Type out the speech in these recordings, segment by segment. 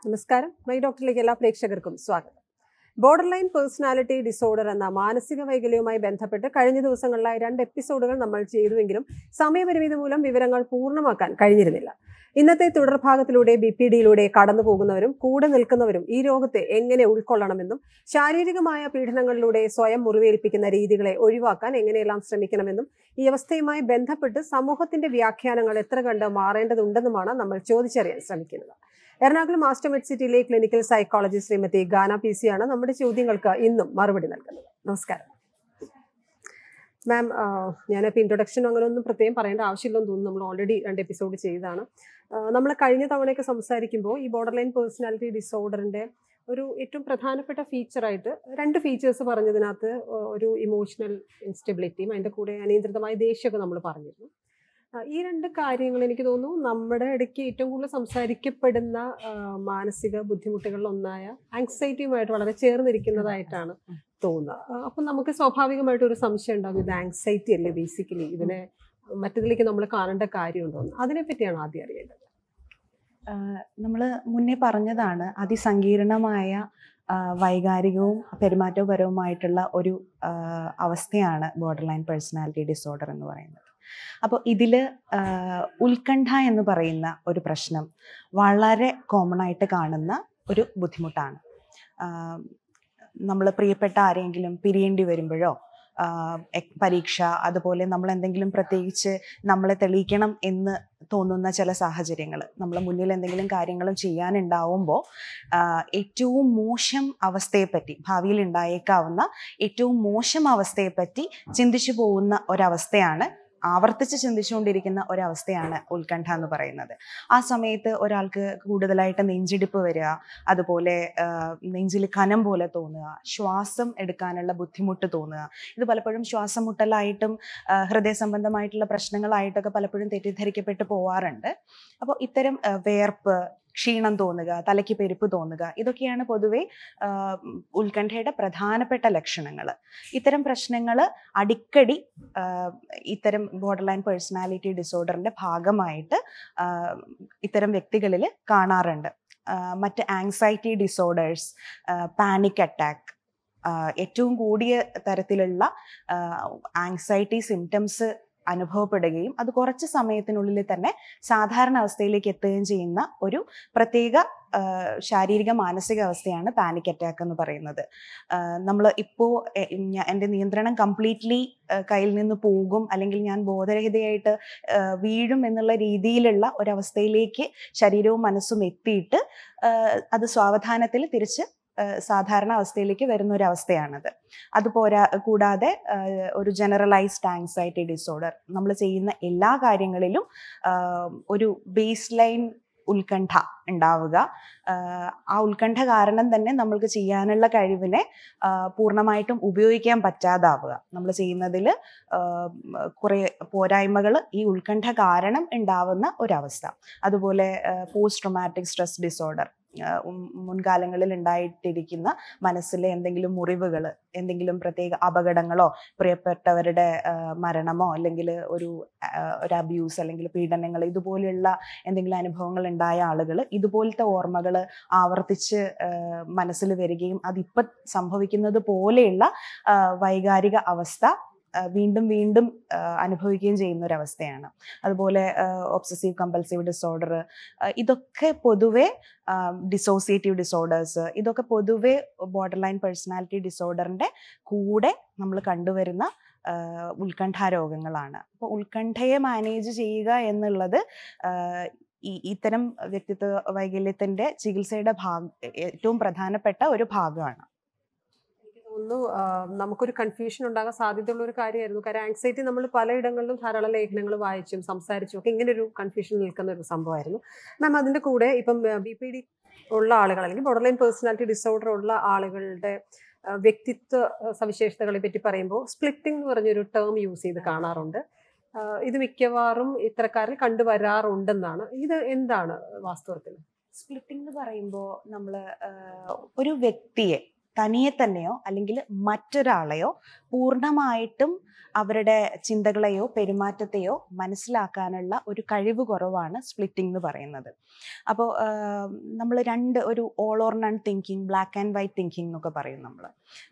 നമസ്കാരം മൈ ഡോക്ടറിലേക്ക് എല്ലാ പ്രേക്ഷകർക്കും സ്വാഗതം ബോർഡർ ലൈൻ പേഴ്സണാലിറ്റി ഡിസോർഡർ എന്ന മാനസിക വൈകല്യവുമായി ബന്ധപ്പെട്ട് കഴിഞ്ഞ ദിവസങ്ങളിലായി രണ്ട് എപ്പിസോഡുകൾ നമ്മൾ ചെയ്തുവെങ്കിലും സമയപരിമിതി മൂലം വിവരങ്ങൾ പൂർണ്ണമാക്കാൻ കഴിഞ്ഞിരുന്നില്ല ഇന്നത്തെ തുടർഭാഗത്തിലൂടെ ബി പി ഡിയിലൂടെ കടന്നു പോകുന്നവരും കൂടെ നിൽക്കുന്നവരും ഈ രോഗത്തെ എങ്ങനെ ഉൾക്കൊള്ളണമെന്നും ശാരീരികമായ പീഡനങ്ങളിലൂടെ സ്വയം മുറിവേൽപ്പിക്കുന്ന രീതികളെ ഒഴിവാക്കാൻ എങ്ങനെയെല്ലാം ശ്രമിക്കണമെന്നും ഈ അവസ്ഥയുമായി ബന്ധപ്പെട്ട് സമൂഹത്തിന്റെ വ്യാഖ്യാനങ്ങൾ എത്ര കണ്ട് മാറേണ്ടതുണ്ടെന്നുമാണ് നമ്മൾ ചോദിച്ചറിയാൻ ശ്രമിക്കുന്നത് എറണാകുളം മാസ്റ്റർ മെഡ് സിറ്റിയിലെ ക്ലിനിക്കൽ സൈക്കോളജി ശ്രീമതി ഗാന പി സി ആണ് നമ്മുടെ ചോദ്യങ്ങൾക്ക് ഇന്നും മറുപടി നൽകുന്നത് നമസ്കാരം മാം ഞാനിപ്പോൾ ഇൻട്രൊഡക്ഷൻ അങ്ങനെ ഒന്നും പ്രത്യേകം പറയേണ്ട ആവശ്യമില്ലെന്ന് തോന്നുന്നു നമ്മൾ ഓൾറെഡി രണ്ട് എപ്പിസോഡ് ചെയ്തതാണ് നമ്മൾ കഴിഞ്ഞ തവണയൊക്കെ സംസാരിക്കുമ്പോൾ ഈ ബോർഡർ ലൈൻ പേഴ്സണാലിറ്റി ഡിസോർഡറിൻ്റെ ഒരു ഏറ്റവും പ്രധാനപ്പെട്ട ഫീച്ചറായിട്ട് രണ്ട് ഫീച്ചേഴ്സ് പറഞ്ഞതിനകത്ത് ഒരു ഇമോഷണൽ ഇൻസ്റ്റെബിലിറ്റിയും അതിൻ്റെ കൂടെ അനിയന്ത്രിതമായ ദേഷ്യമൊക്കെ നമ്മൾ പറഞ്ഞിരുന്നു ആ, ഈ രണ്ട് കാര്യങ്ങൾ എനിക്ക് തോന്നുന്നു നമ്മുടെ ഇടയ്ക്ക് ഏറ്റവും കൂടുതൽ സംസാരിക്കപ്പെടുന്ന ആ, മാനസിക ബുദ്ധിമുട്ടുകളിൽ ഒന്നായ ആങ്സൈറ്റിയുമായിട്ട് വളരെ ചേർന്നിരിക്കുന്നതായിട്ടാണ് തോന്നുന്നത് ആ, അപ്പം നമുക്ക് സ്വാഭാവികമായിട്ട് ഒരു സംശയം ഉണ്ടാകും ഇത് ആങ്സൈറ്റി അല്ലേ ബേസിക്കലി ഇതിനെ മറ്റതിലേക്ക് നമ്മൾ കാണേണ്ട കാര്യമുണ്ടോ എന്ന് അതിനെപ്പറ്റിയാണ് ആദ്യം അറിയേണ്ടത് നമ്മൾ മുന്നേ പറഞ്ഞതാണ് അതിസങ്കീർണമായ ആ, വൈകാരികവും പെരുമാറ്റപരവുമായിട്ടുള്ള ഒരു ആ, അവസ്ഥയാണ് ബോർഡർ ലൈൻ പേഴ്സണാലിറ്റി ഡിസോർഡർ എന്ന് പറയുന്നത് അപ്പോൾ ഇതിൽ ഉത്കണ്ഠ എന്ന് പറയുന്ന ഒരു പ്രശ്നം വളരെ കോമൺ ആയിട്ട് കാണുന്ന ഒരു ബുദ്ധിമുട്ടാണ് നമ്മൾ പ്രിയപ്പെട്ട ആരെങ്കിലും പിരിയേണ്ടി വരുമ്പോഴോ ആ, എക്- പരീക്ഷ അതുപോലെ നമ്മൾ എന്തെങ്കിലും പ്രത്യേകിച്ച് നമ്മളെ തെളിയിക്കണം എന്ന് തോന്നുന്ന ചില സാഹചര്യങ്ങൾ നമ്മൾ മുന്നിൽ എന്തെങ്കിലും കാര്യങ്ങളും ചെയ്യാനുണ്ടാവുമ്പോൾ ഏറ്റവും മോശം അവസ്ഥയെപ്പറ്റി ഭാവിയിൽ ഉണ്ടായേക്കാവുന്ന ഏറ്റവും മോശം അവസ്ഥയെപ്പറ്റി ചിന്തിച്ചു പോകുന്ന ഒരവസ്ഥയാണ് ആവർത്തിച്ച് ചിന്തിച്ചുകൊണ്ടിരിക്കുന്ന ഒരവസ്ഥയാണ് ഉത്കണ്ഠ എന്ന് പറയുന്നത് ആ സമയത്ത് ഒരാൾക്ക് കൂടുതലായിട്ട് നെഞ്ചിടിപ്പ് വരിക അതുപോലെ ആ, നെഞ്ചിൽ കനം പോലെ തോന്നുക ശ്വാസം എടുക്കാനുള്ള ബുദ്ധിമുട്ട് തോന്നുക ഇത് പലപ്പോഴും ശ്വാസം മുട്ടലായിട്ടും ആ, ഹൃദയ സംബന്ധമായിട്ടുള്ള പ്രശ്നങ്ങളായിട്ടൊക്കെ പലപ്പോഴും തെറ്റിദ്ധരിക്കപ്പെട്ട് പോവാറുണ്ട് അപ്പോൾ ഇത്തരം ആ, വേർപ്പ് ക്ഷീണം തോന്നുക തലയ്ക്ക് പെരുപ്പ് തോന്നുക ഇതൊക്കെയാണ് പൊതുവെ ആ, ഉം, ഉത്കണ്ഠയുടെ പ്രധാനപ്പെട്ട ലക്ഷണങ്ങൾ ഇത്തരം പ്രശ്നങ്ങൾ അടിക്കടി ആ, ഇത്തരം ബോർഡർ ലൈൻ പേഴ്സണാലിറ്റി ഡിസോർഡറിന്റെ ഭാഗമായിട്ട് ആ, ഇത്തരം വ്യക്തികളിൽ കാണാറുണ്ട് ആ, മറ്റ് ആങ്സൈറ്റി ഡിസോർഡേഴ്സ് പാനിക് അറ്റാക്ക് ഏറ്റവും കൂടിയ തരത്തിലുള്ള ആങ്സൈറ്റി സിംറ്റംസ് അനുഭവപ്പെടുകയും അത് കുറച്ച് സമയത്തിനുള്ളിൽ തന്നെ സാധാരണ അവസ്ഥയിലേക്ക് എത്തുകയും ചെയ്യുന്ന ഒരു പ്രത്യേക ആ, ശാരീരിക മാനസിക അവസ്ഥയാണ് പാനിക് അറ്റാക്ക് എന്ന് പറയുന്നത് നമ്മൾ ഇപ്പോൾ എൻ്റെ നിയന്ത്രണം കംപ്ലീറ്റ്ലി കയ്യിൽ നിന്ന് പോകും അല്ലെങ്കിൽ ഞാൻ ബോധരഹിതയായിട്ട് ആ, വീഴും എന്നുള്ള രീതിയിലുള്ള ഒരവസ്ഥയിലേക്ക് ശരീരവും മനസ്സും എത്തിയിട്ട് ആ, അത് സ്വാവധാനത്തിൽ തിരിച്ച് ആ, സാധാരണ അവസ്ഥയിലേക്ക് വരുന്ന ഒരു അവസ്ഥയാണത് അതുപോരാ കൂടാതെ ആ, ഒരു ജനറലൈസ്ഡ് ആങ്സൈറ്റി ഡിസോർഡർ നമ്മൾ ചെയ്യുന്ന എല്ലാ കാര്യങ്ങളിലും ആ, ഒരു ബേസ് ലൈൻ ഉത്കണ്ഠ ഉണ്ടാവുക ആ, ആ ഉത്കണ്ഠ കാരണം തന്നെ നമ്മൾക്ക് ചെയ്യാനുള്ള കഴിവിനെ ആ, പൂർണ്ണമായിട്ടും ഉപയോഗിക്കാൻ പറ്റാതാവുക നമ്മൾ ചെയ്യുന്നതിൽ കുറേ പോരായ്മകൾ ഈ ഉത്കണ്ഠ കാരണം ഉണ്ടാവുന്ന ഒരവസ്ഥ അതുപോലെ പോസ്റ്റ് ട്രൊമാറ്റിക് സ്ട്രെസ് ഡിസോർഡർ മുൻകാലങ്ങളിൽ ഉണ്ടായിട്ടിരിക്കുന്ന മനസ്സിലെ എന്തെങ്കിലും മുറിവുകൾ എന്തെങ്കിലും പ്രത്യേക അപകടങ്ങളോ പ്രിയപ്പെട്ടവരുടെ ആ, മരണമോ അല്ലെങ്കിൽ ഒരു ആ, ഒരു അബ്യൂസ് അല്ലെങ്കിൽ പീഡനങ്ങൾ ഇതുപോലെയുള്ള എന്തെങ്കിലും അനുഭവങ്ങൾ ഉണ്ടായ ആളുകൾ ഇതുപോലത്തെ ഓർമ്മകൾ ആവർത്തിച്ച് ആ, മനസ്സിൽ വരികയും അതിപ്പം സംഭവിക്കുന്നത് പോലെയുള്ള ആ, വൈകാരിക അവസ്ഥ ആ, വീണ്ടും വീണ്ടും ആ, അനുഭവിക്കുകയും ചെയ്യുന്ന ഒരു അവസ്ഥയാണ് അതുപോലെ ഒബ്സസീവ് കമ്പൽസീവ് ഡിസോർഡർ ഇതൊക്കെ പൊതുവെ ഡിസോസിയേറ്റീവ് ഡിസോർഡേഴ്സ് ഇതൊക്കെ പൊതുവെ ബോർഡർ ലൈൻ പേഴ്സണാലിറ്റി ഡിസോർഡറിന്റെ കൂടെ നമ്മൾ കണ്ടുവരുന്ന ആ, ഉത്കണ്ഠ രോഗങ്ങളാണ് അപ്പോൾ ഉത്കണ്ഠയെ മാനേജ് ചെയ്യുക എന്നുള്ളത് ആ, ഈ ഇത്തരം വ്യക്തിത്വ വൈകല്യത്തിന്റെ ചികിത്സയുടെ ഭാഗ ഏറ്റവും പ്രധാനപ്പെട്ട ഒരു ഭാഗമാണ് എനിക്ക് തോന്നുന്നു ആ, നമുക്കൊരു കൺഫ്യൂഷൻ ഉണ്ടാകാൻ സാധ്യതയുള്ള ഒരു കാര്യമായിരുന്നു കാര്യം ആങ്സൈറ്റി നമ്മൾ പലയിടങ്ങളിലും ധാരാളം ലേഖനങ്ങൾ വായിച്ചും സംസാരിച്ചും ഒക്കെ ഇങ്ങനെ ഒരു കൺഫ്യൂഷൻ നിൽക്കുന്ന ഒരു സംഭവമായിരുന്നു മാം അതിൻ്റെ കൂടെ ഇപ്പം ബി പി ഡി ഉള്ള ആളുകൾ അല്ലെങ്കിൽ ബോർഡർ ലൈൻ പേഴ്സണാലിറ്റി ഡിസോർഡർ ഉള്ള ആളുകളുടെ ആ, വ്യക്തിത്വ ആ, സവിശേഷതകളെ പറ്റി പറയുമ്പോൾ സ്പ്ലിറ്റിംഗ് എന്ന് പറഞ്ഞൊരു ടേം യൂസ് ചെയ്ത് കാണാറുണ്ട് ആ, ഇത് മിക്കവാറും ഇത്തരക്കാരിൽ കണ്ടുവരാറുണ്ടെന്നാണ് ഇത് എന്താണ് വാസ്തവത്തിൽ സ്പ്ലിറ്റിംഗ് എന്ന് പറയുമ്പോൾ നമ്മൾ ഒരു വ്യക്തിയെ തനിയെ തന്നെയോ അല്ലെങ്കിൽ മറ്റൊരാളെയോ പൂർണ്ണമായിട്ടും അവരുടെ ചിന്തകളെയോ പെരുമാറ്റത്തെയോ മനസ്സിലാക്കാനുള്ള ഒരു കഴിവ് കുറവാണ് സ്പ്ലിറ്റിംഗ് എന്ന് പറയുന്നത് അപ്പോൾ നമ്മൾ രണ്ട് ഒരു all or none thinking black and white thinking എന്നൊക്കെ പറയും നമ്മൾ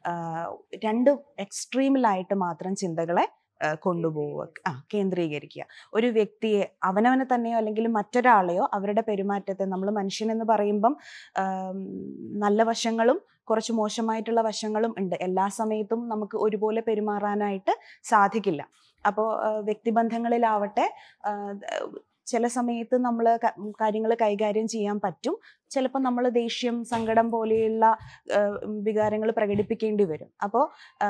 രണ്ട് എക്സ്ട്രീമിലായിട്ട് മാത്രം ചിന്തകളെ ആ, കൊണ്ടുപോവുക ആ കേന്ദ്രീകരിക്കുക ഒരു വ്യക്തിയെ അവനവനെ തന്നെയോ അല്ലെങ്കിൽ മറ്റൊരാളെയോ അവരുടെ പെരുമാറ്റത്തെ നമ്മൾ മനുഷ്യനെന്ന് പറയുമ്പം ആം, നല്ല വശങ്ങളും കുറച്ച് മോശമായിട്ടുള്ള വശങ്ങളും ഉണ്ട് എല്ലാ സമയത്തും നമുക്ക് ഒരുപോലെ പെരുമാറാനായിട്ട് സാധിക്കില്ല അപ്പോൾ വ്യക്തിബന്ധങ്ങളിലാവട്ടെ ആ, ചില സമയത്ത് നമ്മൾ കാര്യങ്ങൾ കൈകാര്യം ചെയ്യാൻ പറ്റും ചിലപ്പോൾ നമ്മൾ ദേഷ്യം സങ്കടം പോലെയുള്ള വികാരങ്ങൾ പ്രകടിപ്പിക്കേണ്ടി വരും അപ്പോൾ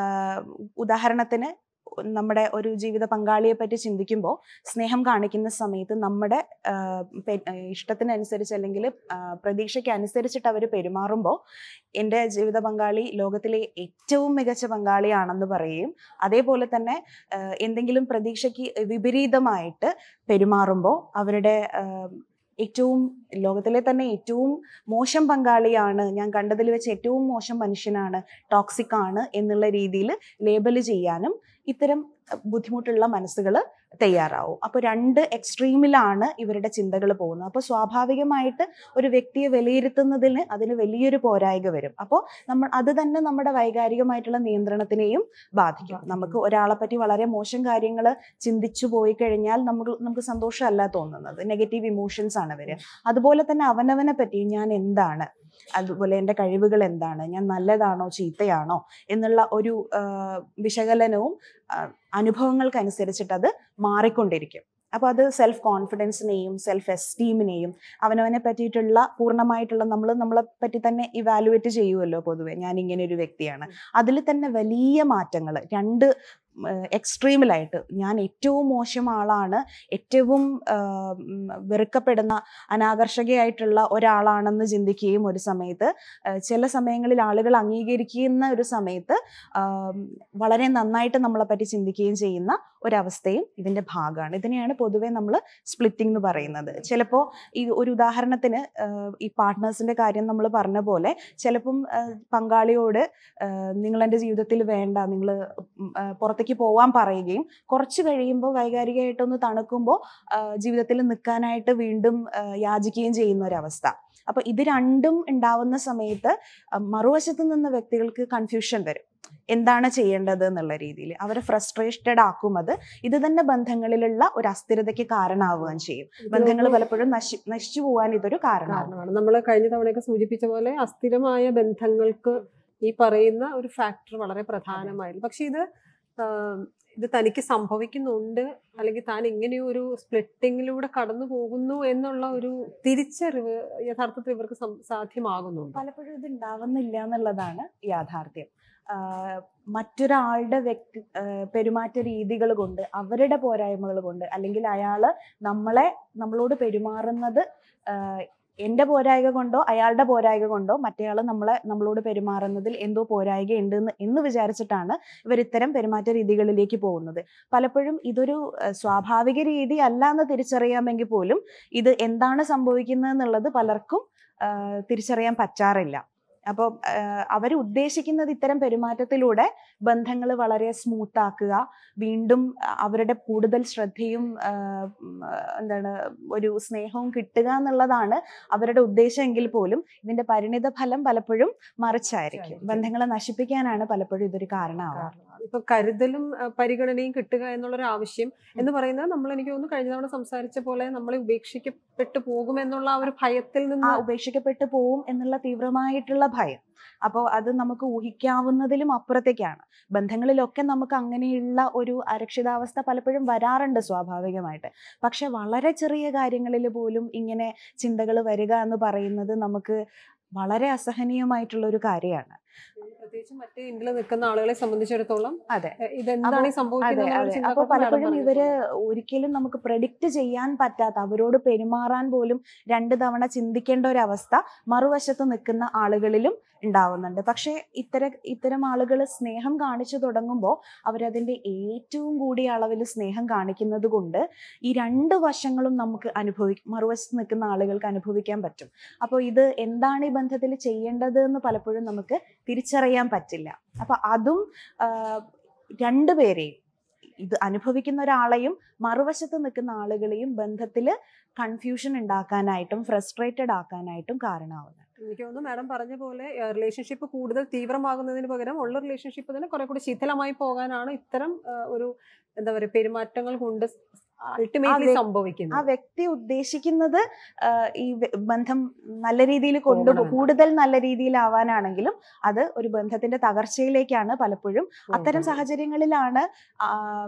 ഉദാഹരണത്തിന് നമ്മുടെ ഒരു ജീവിത പങ്കാളിയെ പറ്റി ചിന്തിക്കുമ്പോൾ സ്നേഹം കാണിക്കുന്ന സമയത്ത് നമ്മുടെ ആ, പെ- ആ, ഇഷ്ടത്തിനനുസരിച്ച് അല്ലെങ്കിൽ ആ, പ്രതീക്ഷയ്ക്ക് അനുസരിച്ചിട്ട് അവർ പെരുമാറുമ്പോൾ എൻ്റെ ജീവിത പങ്കാളി ലോകത്തിലെ ഏറ്റവും മികച്ച പങ്കാളിയാണെന്ന് പറയുകയും അതേപോലെ തന്നെ ആ, എന്തെങ്കിലും പ്രതീക്ഷയ്ക്ക് വിപരീതമായിട്ട് പെരുമാറുമ്പോൾ അവരുടെ ആ, ഏറ്റവും ലോകത്തിലെ തന്നെ ഏറ്റവും മോശം പങ്കാളിയാണ് ഞാൻ കണ്ടതിൽ വെച്ച് ഏറ്റവും മോശം മനുഷ്യനാണ് ടോക്സിക് ആണ് എന്നുള്ള രീതിയിൽ ലേബൽ ചെയ്യാനും ഇത്തരം അഹ്, ബുദ്ധിമുട്ടുള്ള മനസ്സുകൾ തയ്യാറാവും അപ്പോൾ രണ്ട് എക്സ്ട്രീമിലാണ് ഇവരുടെ ചിന്തകൾ പോകുന്നത് അപ്പോൾ സ്വാഭാവികമായിട്ട് ഒരു വ്യക്തിയെ വിലയിരുത്തുന്നതിന് അതിന് വലിയൊരു പോരായ്ക വരും അപ്പോൾ നമ്മൾ അത് തന്നെ നമ്മുടെ വൈകാരികമായിട്ടുള്ള നിയന്ത്രണത്തിനെയും ബാധിക്കും നമുക്ക് ഒരാളെ പറ്റി വളരെ മോശം കാര്യങ്ങൾ ചിന്തിച്ചു പോയി കഴിഞ്ഞാൽ നമുക്ക് നമുക്ക് സന്തോഷമല്ല തോന്നുന്നത് നെഗറ്റീവ് ഇമോഷൻസ് ആണ് വരിക അതുപോലെ തന്നെ അവനവനെ പറ്റി ഞാൻ എന്താണ് അതുപോലെ എൻ്റെ കഴിവുകൾ എന്താണ് ഞാൻ നല്ലതാണോ ചീത്തയാണോ എന്നുള്ള ഒരു ആ, വിശകലനവും ആ, അനുഭവങ്ങൾക്കനുസരിച്ചിട്ട് അത് മാറിക്കൊണ്ടിരിക്കും അപ്പോൾ അത് സെൽഫ് കോൺഫിഡൻസിനെയും സെൽഫ് എസ്റ്റീമിനെയും അവനവനെ പറ്റിയിട്ടുള്ള പൂർണ്ണമായിട്ടുള്ള നമ്മൾ നമ്മളെ പറ്റി തന്നെ ഇവാലുവേറ്റ് ചെയ്യുമല്ലോ പൊതുവെ ഞാൻ ഇങ്ങനെ ഒരു വ്യക്തിയാണ് അതിൽ തന്നെ വലിയ മാറ്റങ്ങൾ രണ്ട് എക്സ്ട്രീമിലായിട്ട് ഞാൻ ഏറ്റവും മോശം ആളാണ് ഏറ്റവും ആ, ഉം, വെറുക്കപ്പെടുന്ന അനാകർഷകയായിട്ടുള്ള ഒരാളാണെന്ന് ചിന്തിക്കുകയും ഒരു സമയത്ത് ആ, ചില സമയങ്ങളിൽ ആളുകൾ അംഗീകരിക്കുന്ന ഒരു സമയത്ത് ആ, വളരെ നന്നായിട്ട് നമ്മളെ പറ്റി ചിന്തിക്കുകയും ചെയ്യുന്ന ഒരവസ്ഥയും ഇതിന്റെ ഭാഗമാണ് ഇതിനെയാണ് പൊതുവെ നമ്മൾ സ്പ്ലിറ്റിംഗ് എന്ന് പറയുന്നത് ചിലപ്പോൾ ഈ ഒരു ഉദാഹരണത്തിന് ആ, ഈ പാർട്ട്നേഴ്സിന്റെ കാര്യം നമ്മൾ പറഞ്ഞ പോലെ ചിലപ്പം ആ, പങ്കാളിയോട് നിങ്ങൾ എൻ്റെ ജീവിതത്തിൽ വേണ്ട നിങ്ങൾ പുറത്തേക്ക് പോവാൻ പറയുകയും കുറച്ച് കഴിയുമ്പോൾ വൈകാരികമായിട്ടൊന്ന് തണുക്കുമ്പോൾ ജീവിതത്തിൽ നിൽക്കാനായിട്ട് വീണ്ടും ആ, യാചിക്കുകയും ചെയ്യുന്ന ഒരവസ്ഥ അപ്പൊ ഇത് രണ്ടും ഉണ്ടാവുന്ന സമയത്ത് ആ, മറുവശത്ത് നിന്ന് വ്യക്തികൾക്ക് കൺഫ്യൂഷൻ വരും എന്താണ് ചെയ്യേണ്ടത് എന്നുള്ള രീതിയിൽ അവരെ ഫ്രസ്ട്രേറ്റഡ് ആക്കും അത് ഇത് തന്നെ ബന്ധങ്ങളിലുള്ള ഒരു അസ്ഥിരതയ്ക്ക് കാരണമാവുകയും ചെയ്യും ബന്ധങ്ങൾ പലപ്പോഴും നശി നശിച്ചു പോകാൻ ഇതൊരു കാരണമാവും കാരണമാണ് നമ്മൾ കഴിഞ്ഞ തവണയൊക്കെ സൂചിപ്പിച്ച പോലെ അസ്ഥിരമായ ബന്ധങ്ങൾക്ക് ഈ പറയുന്ന ഒരു ഫാക്ടർ വളരെ പ്രധാനമായിരുന്നു പക്ഷെ ഇത് ആം, ഇത് തനിക്ക് സംഭവിക്കുന്നുണ്ട് അല്ലെങ്കിൽ താൻ ഇങ്ങനെയൊരു ഒരു സ്പ്ലിറ്റിങ്ങിലൂടെ കടന്നു പോകുന്നു എന്നുള്ള ഒരു തിരിച്ചറിവ് യഥാർത്ഥത്തിൽ ഇവർക്ക് സം- സാധ്യമാകുന്നുണ്ട് പലപ്പോഴും ഇത് ഉണ്ടാവുന്നില്ല എന്നുള്ളതാണ് യാഥാർത്ഥ്യം ആഹ് മറ്റൊരാളുടെ വ്യക്തി ആഹ് പെരുമാറ്റ രീതികൾ കൊണ്ട് അവരുടെ പോരായ്മകൾ കൊണ്ട് അല്ലെങ്കിൽ അയാള് നമ്മളെ നമ്മളോട് പെരുമാറുന്നത് ആഹ് എൻ്റെ പോരായ്ക കൊണ്ടോ അയാളുടെ പോരായ്ക കൊണ്ടോ മറ്റേയാൾ നമ്മളെ നമ്മളോട് പെരുമാറുന്നതിൽ എന്തോ പോരായ്ക ഉണ്ട് എന്ന് എന്ന് വിചാരിച്ചിട്ടാണ് ഇവർ ഇത്തരം പെരുമാറ്റ രീതികളിലേക്ക് പോകുന്നത് പലപ്പോഴും ഇതൊരു ആഹ് സ്വാഭാവിക രീതി അല്ല എന്ന് തിരിച്ചറിയാമെങ്കിൽ പോലും ഇത് എന്താണ് സംഭവിക്കുന്നത് എന്നുള്ളത് പലർക്കും ആഹ് തിരിച്ചറിയാൻ പറ്റാറില്ല അപ്പോൾ അവർ ഉദ്ദേശിക്കുന്നത് ഇത്തരം പെരുമാറ്റത്തിലൂടെ ബന്ധങ്ങൾ വളരെ സ്മൂത്ത് ആക്കുക വീണ്ടും അഹ് അവരുടെ കൂടുതൽ ശ്രദ്ധയും ആഹ് ഉം, ആഹ് എന്താണ് ഒരു സ്നേഹവും കിട്ടുക എന്നുള്ളതാണ് അവരുടെ ഉദ്ദേശമെങ്കിൽ പോലും ഇതിന്റെ പരിണിത ഫലം പലപ്പോഴും മറിച്ചായിരിക്കും മറിച്ചായിരിക്കും. ബന്ധങ്ങളെ നശിപ്പിക്കാനാണ് പലപ്പോഴും ഇതൊരു കാരണമാവുക കാരണമാണ് ഇപ്പൊ കരുതലും ആ, പരിഗണനയും കിട്ടുക എന്നുള്ളൊരു ആവശ്യം എന്ന് പറയുന്നത് നമ്മൾ എനിക്ക് തോന്നുന്നു കഴിഞ്ഞ തവണ സംസാരിച്ച പോലെ നമ്മളെ ഉപേക്ഷിക്കപ്പെട്ടു പോകുമെന്നുള്ള ആ ഒരു ഭയത്തിൽ ആ നിന്ന് ഉപേക്ഷിക്കപ്പെട്ടു പോവും എന്നുള്ള തീവ്രമായിട്ടുള്ള ഭയം അപ്പോൾ അത് നമുക്ക് ഊഹിക്കാവുന്നതിലും അപ്പുറത്തേക്കാണ് ബന്ധങ്ങളിലൊക്കെ നമുക്ക് അങ്ങനെയുള്ള ഒരു അരക്ഷിതാവസ്ഥ പലപ്പോഴും വരാറുണ്ട് സ്വാഭാവികമായിട്ട് പക്ഷെ വളരെ ചെറിയ കാര്യങ്ങളിൽ പോലും ഇങ്ങനെ ചിന്തകൾ വരിക എന്ന് പറയുന്നത് നമുക്ക് വളരെ അസഹനീയമായിട്ടുള്ള ഒരു കാര്യമാണ് പ്രത്യേകിച്ച് പ്രത്യേകിച്ച് മറ്റേ എൻഡിൽ നിൽക്കുന്ന ആളുകളെ സംബന്ധിച്ചിടത്തോളം അതെ എ, ഇതെന്താണ് ഈ അതെ സംഭവിക്കുന്നത് എന്നുള്ള അതെ ചിന്ത അപ്പൊ കൊണ്ട് madam പലപ്പോഴും ഇവര് പറഞ്ഞിട്ടുണ്ട്. ഒരിക്കലും നമുക്ക് പ്രഡിക്റ്റ് ചെയ്യാൻ പറ്റാത്ത അവരോട് പെരുമാറാൻ പോലും രണ്ട് തവണ ചിന്തിക്കേണ്ട ഒരു അവസ്ഥ മറുവശത്ത് നിൽക്കുന്ന ആളുകളിലും ഉണ്ടാവുന്നുണ്ട് പക്ഷേ ഇത്തര ഇത്തരം ആളുകൾ സ്നേഹം കാണിച്ചു തുടങ്ങുമ്പോൾ അവരതിന്റെ ഏറ്റവും കൂടിയ അളവിൽ സ്നേഹം കാണിക്കുന്നത് കൊണ്ട് ഈ രണ്ട് വശങ്ങളും നമുക്ക് അനുഭവി മറുവശത്ത് നിൽക്കുന്ന ആളുകൾക്ക് അനുഭവിക്കാൻ പറ്റും അപ്പോൾ ഇത് എന്താണ് ഈ ബന്ധത്തിൽ ചെയ്യേണ്ടത് എന്ന് പലപ്പോഴും നമുക്ക് തിരിച്ചറിയാൻ പറ്റില്ല അപ്പൊ അതും ആ, രണ്ടുപേരെയും ഇത് അനുഭവിക്കുന്ന ഒരാളെയും മറുവശത്ത് നിൽക്കുന്ന ആളുകളെയും ബന്ധത്തിൽ കൺഫ്യൂഷൻ ഉണ്ടാക്കാനായിട്ടും ഫ്രസ്ട്രേറ്റഡ് ആക്കാനായിട്ടും കാരണമാവുന്നുണ്ട് എനിക്ക് തോന്നുന്നു മാഡം പറഞ്ഞ പോലെ റിലേഷൻഷിപ്പ് കൂടുതൽ തീവ്രമാകുന്നതിന് പകരം ഉള്ള റിലേഷൻഷിപ്പ് തന്നെ കുറെ കൂടി ശിഥിലമായി പോകാനാണ് ഇത്തരം ആ, ഒരു എന്താ പറയുക പെരുമാറ്റങ്ങൾ കൊണ്ട് അൾട്ടിമേറ്റ്ലി വ്യക്തി- ആ സംഭവിക്കുന്നത് വ്യക്തി ഉദ്ദേശിക്കുന്നത് ആ, ഈ വ- ബന്ധം നല്ല രീതിയിൽ കൊണ്ടുപോ പോകണമെന്ന്. കൂടുതൽ നല്ല രീതിയിലാവാനാണെങ്കിലും അത് ഒരു ബന്ധത്തിന്റെ തകർച്ചയിലേക്കാണ് പലപ്പോഴും അത്തരം സാഹചര്യങ്ങളിലാണ് ആ,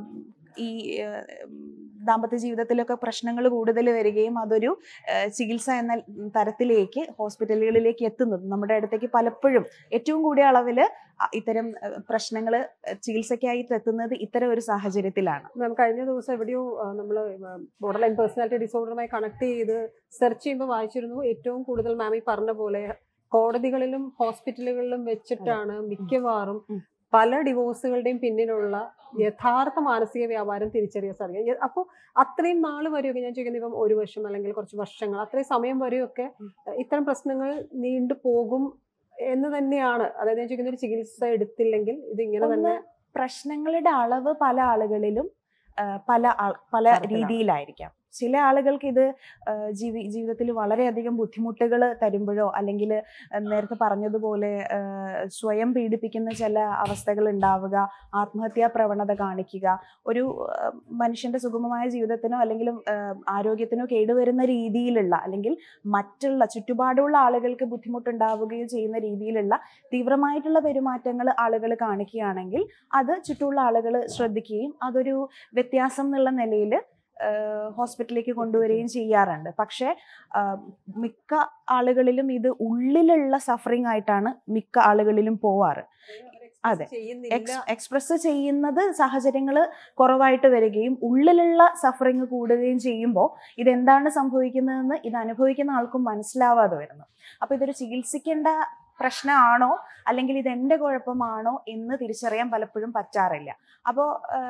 ഈ ആ, ദാമ്പത്യ ജീവിതത്തിലൊക്കെ പ്രശ്നങ്ങൾ കൂടുതൽ വരികയും അതൊരു ആ, ചികിത്സ എന്ന തരത്തിലേക്ക് ഹോസ്പിറ്റലുകളിലേക്ക് എത്തുന്നത് നമ്മുടെ അടുത്തേക്ക് പലപ്പോഴും ഏറ്റവും കൂടിയ അളവിൽ ഇത്തരം പ്രശ്നങ്ങൾ ചികിത്സയ്ക്കായി എത്തുന്നത് ഇത്തരം ഒരു സാഹചര്യത്തിലാണ് മാം കഴിഞ്ഞ ദിവസം എവിടെയോ നമ്മൾ ബോർഡർ ലൈൻ പേഴ്സണാലിറ്റി ഡിസോർഡറുമായി കണക്ട് ചെയ്ത് സെർച്ച് ചെയ്യുമ്പോൾ വായിച്ചിരുന്നു ഏറ്റവും കൂടുതൽ മാം ഈ പറഞ്ഞ പോലെ കോടതികളിലും ഹോസ്പിറ്റലുകളിലും വെച്ചിട്ടാണ് മിക്കവാറും ഉം. പല ഡിവോഴ്സുകളുടെയും പിന്നിലുള്ള യഥാർത്ഥ മാനസിക വ്യാപാരം തിരിച്ചറിയാൻ സാധിക്കും അപ്പോൾ അത്രയും നാൾ വരെയൊക്കെ ഞാൻ ചോദിക്കുന്നത് ഇപ്പം ഒരു വർഷം അല്ലെങ്കിൽ കുറച്ച് വർഷങ്ങൾ അത്രയും സമയം വരെയൊക്കെ ഉം. ഇത്തരം പ്രശ്നങ്ങൾ നീണ്ടു പോകും എന്ന് തന്നെയാണ് അതായത് ഞാൻ ചോദിക്കുന്ന ഒരു ചികിത്സ എടുത്തില്ലെങ്കിൽ ഇത് ഇങ്ങനെ ഒന്ന് തന്നെ പ്രശ്നങ്ങളുടെ അളവ് പല ആളുകളിലും ആ, പല ആൾ- പല തരത്തിലാണ്. രീതിയിലായിരിക്കാം ചില ആളുകൾക്ക് ഇത് ആ, ജീവി ജീവിതത്തിൽ വളരെയധികം ബുദ്ധിമുട്ടുകൾ തരുമ്പോഴോ അല്ലെങ്കിൽ നേരത്തെ പറഞ്ഞതുപോലെ ആ, സ്വയം പീഡിപ്പിക്കുന്ന ചില അവസ്ഥകൾ ഉണ്ടാവുക ആത്മഹത്യാ പ്രവണത കാണിക്കുക ഒരു ആ, മനുഷ്യന്റെ സുഗമമായ ജീവിതത്തിനോ അല്ലെങ്കിൽ ആ, ആരോഗ്യത്തിനോ കേടുവരുന്ന രീതിയിലുള്ള അല്ലെങ്കിൽ മറ്റുള്ള ചുറ്റുപാടുള്ള ആളുകൾക്ക് ബുദ്ധിമുട്ടുണ്ടാവുകയും ചെയ്യുന്ന രീതിയിലുള്ള തീവ്രമായിട്ടുള്ള പെരുമാറ്റങ്ങൾ ആളുകൾ കാണിക്കുകയാണെങ്കിൽ അത് ചുറ്റുമുള്ള ആളുകൾ ശ്രദ്ധിക്കുകയും അതൊരു വ്യത്യാസം എന്നുള്ള നിലയിൽ ഹോസ്പിറ്റലിലേക്ക് കൊണ്ടുവരികയും ചെയ്യാറുണ്ട് പക്ഷേ ആ, മിക്ക ആളുകളിലും ഇത് ഉള്ളിലുള്ള സഫറിങ് ആയിട്ടാണ് മിക്ക ആളുകളിലും പോവാറ് അതെ. ചെയ്യുന്നില്ല എക്സ് എക്സ്പ്രസ് ചെയ്യുന്നത് സാഹചര്യങ്ങൾ കുറവായിട്ട് വരികയും ഉള്ളിലുള്ള സഫറിങ് കൂടുകയും ചെയ്യുമ്പോൾ ഇതെന്താണ് സംഭവിക്കുന്നതെന്ന് ഇത് അനുഭവിക്കുന്ന ആൾക്കും മനസ്സിലാവാതെ വരുന്നു അപ്പോൾ ഇതൊരു ചികിത്സിക്കേണ്ട പ്രശ്നമാണോ അല്ലെങ്കിൽ ഇത് എൻ്റെ കുഴപ്പമാണോ എന്ന് തിരിച്ചറിയാൻ പലപ്പോഴും പറ്റാറില്ല അപ്പോൾ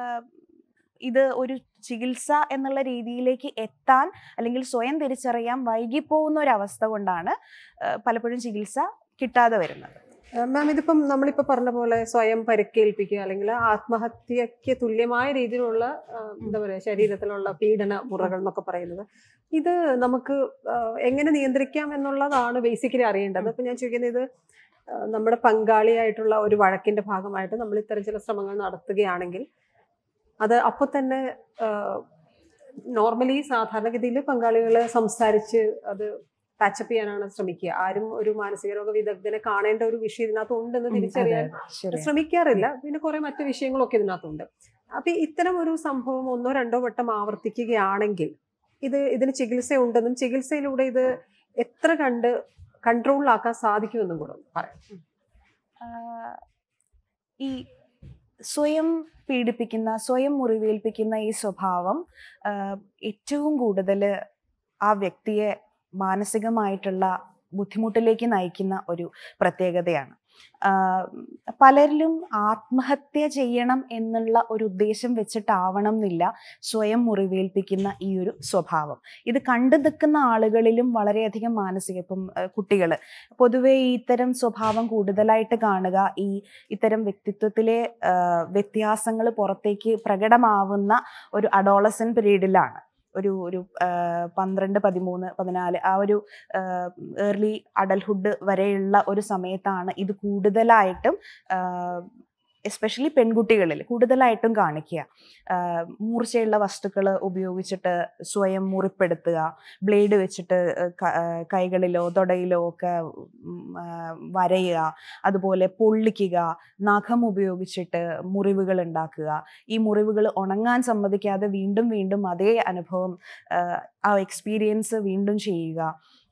ഇത് ഒരു ചികിത്സ എന്നുള്ള രീതിയിലേക്ക് എത്താൻ അല്ലെങ്കിൽ സ്വയം തിരിച്ചറിയാൻ വൈകിപ്പോകുന്ന ഒരു അവസ്ഥ കൊണ്ടാണ് ആ, പലപ്പോഴും ചികിത്സ കിട്ടാതെ വരുന്നത് മാം ഇതിപ്പം നമ്മളിപ്പോൾ പറഞ്ഞ പോലെ സ്വയം പരിക്കേൽപ്പിക്കുക അല്ലെങ്കിൽ ആത്മഹത്യക്ക് തുല്യമായ രീതിയിലുള്ള ആ, എന്താ പറയുക ശരീരത്തിലുള്ള പീഡന മുറകൾ എന്നൊക്കെ പറയുന്നത് ഇത് നമുക്ക് ആ, എങ്ങനെ നിയന്ത്രിക്കാം എന്നുള്ളതാണ് ബേസിക്കലി അറിയേണ്ടത് അപ്പം ഞാൻ ചോദിക്കുന്നത് ഇത് ആ, നമ്മുടെ പങ്കാളിയായിട്ടുള്ള ഒരു വഴക്കിന്റെ ഭാഗമായിട്ട് നമ്മൾ ഇത്തരം ചില ശ്രമങ്ങൾ നടത്തുകയാണെങ്കിൽ അത് അപ്പോൾ തന്നെ നോർമലി സാധാരണഗതിയിൽ പങ്കാളികൾ സംസാരിച്ച് അത് പാച്ചപ്പ് ചെയ്യാനാണ് ശ്രമിക്കുക ആരും ഒരു മാനസിക രോഗ വിദഗ്ധനെ കാണേണ്ട ഒരു വിഷയം ഇതിനകത്ത് ഉണ്ടെന്ന് തിരിച്ചറിയാൻ ശരി ശ്രമിക്കാറില്ല പിന്നെ കുറെ മറ്റു വിഷയങ്ങളൊക്കെ ഇതിനകത്തുണ്ട് അപ്പൊ ഇത്തരം ഒരു സംഭവം ഒന്നോ രണ്ടോ വട്ടം ആവർത്തിക്കുകയാണെങ്കിൽ ഇത് ഇതിന് ചികിത്സ ഉണ്ടെന്നും ചികിത്സയിലൂടെ ഇത് എത്ര കണ്ട് കൺട്രോളിലാക്കാൻ സാധിക്കുമെന്നും കൂടെ ഒന്ന് പറയാം ആഹ് ഈ സ്വയം പീഡിപ്പിക്കുന്ന സ്വയം മുറിവേൽപ്പിക്കുന്ന ഈ സ്വഭാവം ആഹ് ഏറ്റവും കൂടുതൽ ആ വ്യക്തിയെ മാനസികമായിട്ടുള്ള ബുദ്ധിമുട്ടിലേക്ക് നയിക്കുന്ന ഒരു പ്രത്യേകതയാണ് ആഹ് പലരിലും ആത്മഹത്യ ചെയ്യണം എന്നുള്ള ഒരു ഉദ്ദേശം വെച്ചിട്ടാവണം എന്നില്ല സ്വയം മുറിവേൽപ്പിക്കുന്ന ഈ ഒരു സ്വഭാവം ഇത് കണ്ടു നിൽക്കുന്ന ആളുകളിലും വളരെയധികം മാനസിക ഇപ്പം കുട്ടികൾ പൊതുവെ ഈ ഇത്തരം സ്വഭാവം കൂടുതലായിട്ട് കാണുക ഈ ഇത്തരം വ്യക്തിത്വത്തിലെ വ്യത്യാസങ്ങൾ പുറത്തേക്ക് പ്രകടമാവുന്ന ഒരു അഡോളസൻ പീരീഡിലാണ് ഒരു ഒരു ആ, പന്ത്രണ്ട് പതിമൂന്ന് പതിനാല് ആ ഒരു ഏർലി അഡൽഹുഡ് വരെയുള്ള ഒരു സമയത്താണ് ഇത് കൂടുതലായിട്ടും എസ്പെഷ്യലി പെൺകുട്ടികളിൽ കൂടുതലായിട്ടും കാണിക്കുക ആ, മൂർച്ചയുള്ള വസ്തുക്കൾ ഉപയോഗിച്ചിട്ട് സ്വയം മുറിപ്പെടുത്തുക ബ്ലേഡ് വെച്ചിട്ട് ക- ആ, കൈകളിലോ തൊടയിലോ ഒക്കെ ഉം, ആ, വരയുക അതുപോലെ പൊള്ളിക്കുക നഖം ഉപയോഗിച്ചിട്ട് മുറിവുകൾ ഉണ്ടാക്കുക ഈ മുറിവുകൾ ഉണങ്ങാൻ സമ്മതിക്കാതെ വീണ്ടും വീണ്ടും അതേ അനുഭവം ആ, ആ എക്സ്പീരിയൻസ് വീണ്ടും ചെയ്യുക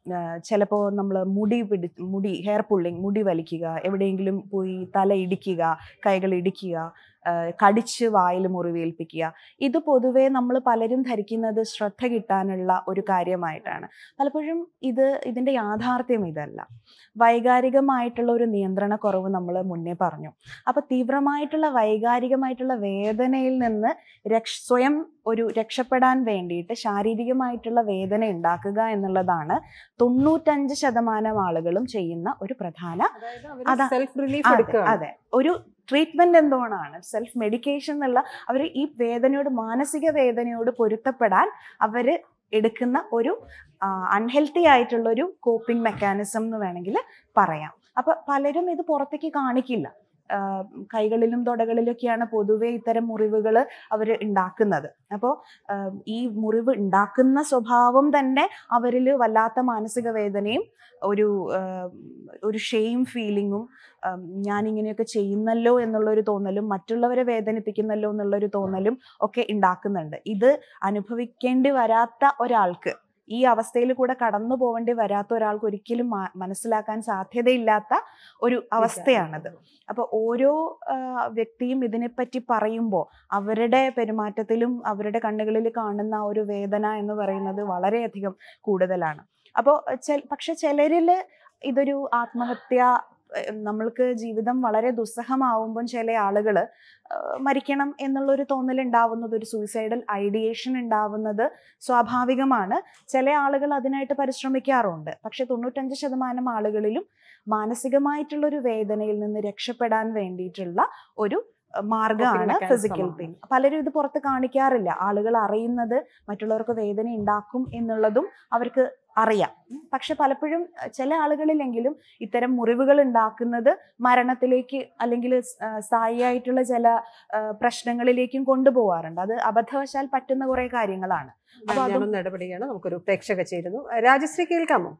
ചിലപ്പോൾ നമ്മൾ മുടി പിടി മുടി ഹെയർ പുള്ളിങ് മുടി വലിക്കുക എവിടെയെങ്കിലും പോയി തല ഇടിക്കുക കൈകൾ ഇടിക്കുക ആ, കടിച്ച് വായിൽ മുറിവേൽപ്പിക്കുക ഇത് പൊതുവേ നമ്മൾ പലരും ധരിക്കുന്നത് ശ്രദ്ധ കിട്ടാനുള്ള ഒരു കാര്യമായിട്ടാണ് പലപ്പോഴും ഇത് ഇതിൻ്റെ യാഥാർത്ഥ്യം ഇതല്ല വൈകാരികമായിട്ടുള്ള ഒരു നിയന്ത്രണ കുറവ് നമ്മൾ മുന്നേ പറഞ്ഞു അപ്പോൾ തീവ്രമായിട്ടുള്ള വൈകാരികമായിട്ടുള്ള വേദനയിൽ നിന്ന് രക്ഷ സ്വയം ഒരു രക്ഷപ്പെടാൻ വേണ്ടിയിട്ട് ശാരീരികമായിട്ടുള്ള വേദന ഉണ്ടാക്കുക എന്നുള്ളതാണ് തൊണ്ണൂറ്റഞ്ച് ശതമാനം ആളുകളും ചെയ്യുന്ന ഒരു പ്രധാന അതാ- സെൽഫ് റിലീഫ് അതെ, എടുക്കുക അതെ ഒരു ട്രീറ്റ്മെന്റ് എന്തോണാണ് സെൽഫ് മെഡിക്കേഷൻ എന്നുള്ള അവർ ഈ വേദനയോട് മാനസിക വേദനയോട് പൊരുത്തപ്പെടാൻ അവര് എടുക്കുന്ന ഒരു അൺഹെൽത്തി ആയിട്ടുള്ള ഒരു കോപ്പിംഗ് മെക്കാനിസം എന്ന് വേണമെങ്കിൽ പറയാം അപ്പൊ പലരും ഇത് പുറത്തേക്ക് കാണിക്കില്ല ആ, കൈകളിലും തൊടകളിലൊക്കെയാണ് പൊതുവെ ഇത്തരം മുറിവുകൾ അവർ ഉണ്ടാക്കുന്നത് അപ്പോൾ ഈ മുറിവ് ഉണ്ടാക്കുന്ന സ്വഭാവം തന്നെ അവരിൽ വല്ലാത്ത മാനസിക വേദനയും ഒരു ആ, ഒരു ഷെയിം ഫീലിങ്ങും ഞാൻ ഇങ്ങനെയൊക്കെ ചെയ്യുന്നല്ലോ എന്നുള്ളൊരു തോന്നലും മറ്റുള്ളവരെ വേദനിപ്പിക്കുന്നല്ലോ എന്നുള്ളൊരു തോന്നലും ഒക്കെ ഉണ്ടാക്കുന്നുണ്ട് ഇത് അനുഭവിക്കേണ്ടി വരാത്ത ഒരാൾക്ക് ഈ അവസ്ഥയിൽ കൂടെ കടന്നു പോവേണ്ടി വരാത്ത ഒരാൾക്ക് ഒരിക്കലും മാ- മനസ്സിലാക്കാൻ സാധ്യതയില്ലാത്ത ഒരു അവസ്ഥയാണത് അപ്പോൾ ഓരോ ആ, വ്യക്തിയും ഇതിനെപ്പറ്റി പറയുമ്പോൾ അവരുടെ പെരുമാറ്റത്തിലും അവരുടെ കണ്ണുകളിൽ കാണുന്ന ആ ഒരു വേദന എന്ന് പറയുന്നത് വളരെയധികം കൂടുതലാണ് അപ്പോൾ പക്ഷെ ചിലരിൽ ഇതൊരു ആത്മഹത്യ ഏഹ് നമ്മൾക്ക് ജീവിതം വളരെ ദുസ്സഹമാവുമ്പം ചില ആളുകൾ മരിക്കണം എന്നുള്ളൊരു തോന്നൽ ഉണ്ടാവുന്നത് ഒരു സൂയിസൈഡൽ ഐഡിയേഷൻ ഉണ്ടാവുന്നത് സ്വാഭാവികമാണ് ചില ആളുകൾ അതിനായിട്ട് പരിശ്രമിക്കാറുണ്ട് പക്ഷെ തൊണ്ണൂറ്റഞ്ച് ശതമാനം ആളുകളിലും മാനസികമായിട്ടുള്ളൊരു വേദനയിൽ നിന്ന് രക്ഷപ്പെടാൻ വേണ്ടിയിട്ടുള്ള ഒരു അഹ് മാർഗ്ഗമാണ് mechanism ഫിസിക്കൽ ആണ്. പെയിൻ പലരും ഇത് പുറത്ത് കാണിക്കാറില്ല ആളുകൾ അറിയുന്നത് മറ്റുള്ളവർക്ക് വേദന ഉണ്ടാക്കും എന്നുള്ളതും അവർക്ക് അറിയാം ഉം. പക്ഷെ പലപ്പോഴും അഹ് ചില ആളുകളിലെങ്കിലും ഇത്തരം മുറിവുകൾ ഉണ്ടാക്കുന്നത് മരണത്തിലേക്ക് അല്ലെങ്കിൽ സ്- ആ, സ്ഥായിയായിട്ടുള്ള ചില ആ, പ്രശ്നങ്ങളിലേക്കും കൊണ്ടുപോകാറുണ്ട് അത് അബദ്ധവശാൽ പറ്റുന്ന കുറെ കാര്യങ്ങളാണ് അപ്പൊ അതും- ഞാനൊന്ന് ഇടപെടുകയാണ് നമുക്കൊരു പ്രേക്ഷക ചേരുന്നു രാജശ്രീ കേൾക്കാമോ